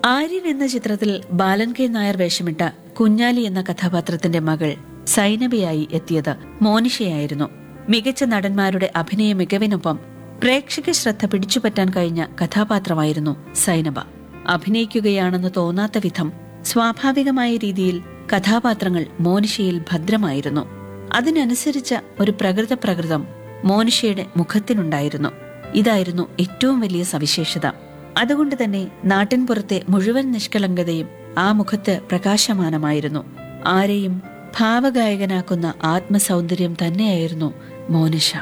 ആര്യൻ എന്ന ചിത്രത്തിൽ ബാലൻ കെ നായർ വേഷമിട്ട കുഞ്ഞാലി എന്ന കഥാപാത്രത്തിന്റെ മകൾ സൈനബയായി എത്തിയത് മോനിഷയായിരുന്നു മികച്ച നടന്മാരുടെ അഭിനയ മികവിനൊപ്പം പ്രേക്ഷക ശ്രദ്ധ പിടിച്ചുപറ്റാൻ കഴിഞ്ഞ കഥാപാത്രമായിരുന്നു സൈനബ അഭിനയിക്കുകയാണെന്ന് തോന്നാത്ത വിധം സ്വാഭാവികമായ രീതിയിൽ കഥാപാത്രങ്ങൾ മോനിഷയിൽ ഭദ്രമായിരുന്നു അതിനനുസരിച്ച ഒരു പ്രകൃത പ്രകൃതം മോനിഷയുടെ മുഖത്തിനുണ്ടായിരുന്നു ഇതായിരുന്നു ഏറ്റവും വലിയ സവിശേഷത അതുകൊണ്ട് തന്നെ നാട്ടിൻപുറത്തെ മുഴുവൻ നിഷ്കളങ്കതയും ആ മുഖത്ത് പ്രകാശമാനമായിരുന്നു ആരെയും ഭാവഗായകനാക്കുന്ന ആത്മസൗന്ദര്യം തന്നെയായിരുന്നു മോനിഷ